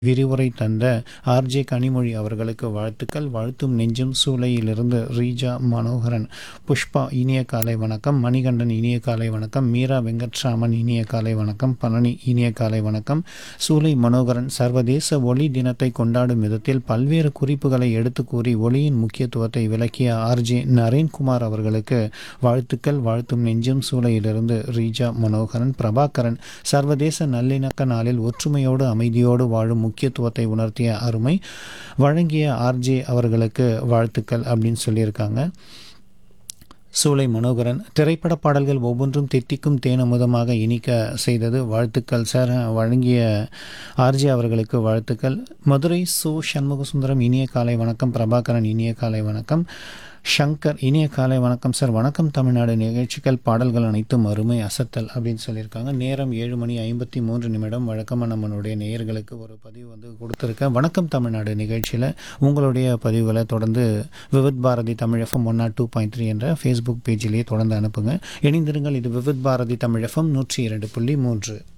விரிவுரை தந்த ஆர்ஜே கனிமொழி அவர்களுக்கு வாழ்த்துக்கள் வாழ்த்தும் நெஞ்சும் சூளையிலிருந்து ரீஜா மனோகரன் புஷ்பா இனிய காலை வணக்கம் மணிகண்டன் இனிய காலை வணக்கம் மீரா வெங்கட்ராமன் இனிய காலை வணக்கம் பழனி இனிய காலை வணக்கம் சூலை மனோகரன் சர்வதேச ஒளி தினத்தை கொண்டாடும் விதத்தில் பல்வேறு குறிப்புகளை எடுத்து கூறி ஒளியின் முக்கியத்துவத்தை விளக்கிய ஆர்ஜே நரேன்குமார் அவர்களுக்கு வாழ்த்துக்கள் வாழ்த்தும் நெஞ்சும் சூளையிலிருந்து ரீஜா மனோகரன் பிரபாகரன் சர்வதேச நல்லிணக்க நாளில் ஒற்றுமையோடு அமைதியோடு வாழும் முக்கியத்துவத்தை உணர்த்திய அருமை வழங்கிய ஆர்ஜே அவர்களுக்கு வாழ்த்துக்கள் அப்படின்னு சொல்லியிருக்காங்க சூளை மனோகரன் திரைப்பட பாடல்கள் ஒவ்வொன்றும் தித்திக்கும் தேனமுதமாக இனிக்க செய்தது வாழ்த்துக்கள் சார் வழங்கிய ஆர்ஜே அவர்களுக்கு வாழ்த்துக்கள் மதுரை சு சண்முகசுந்தரம் இனிய காலை வணக்கம் பிரபாகரன் இனிய காலை வணக்கம் ஷங்கர் இனிய காலை வணக்கம் சார் வணக்கம் தமிழ்நாடு நிகழ்ச்சிகள் பாடல்கள் அனைத்தும் அருமை அசத்தல் அப்படின்னு சொல்லியிருக்காங்க நேரம் ஏழு மணி ஐம்பத்தி மூன்று நிமிடம் வழக்கமாக நம்மளுடைய நேயர்களுக்கு ஒரு பதிவு வந்து கொடுத்துருக்கேன் வணக்கம் தமிழ்நாடு நிகழ்ச்சியில் உங்களுடைய பதிவுகளை தொடர்ந்து Vividh Bharati Tamil FM one nought two point three என்ற ஃபேஸ்புக் பேஜிலேயே தொடர்ந்து அனுப்புங்க இணைந்திருங்கள் இது விவித் பாரதி தமிழ் எஃப்எம் நூற்றி இரண்டு புள்ளி மூன்று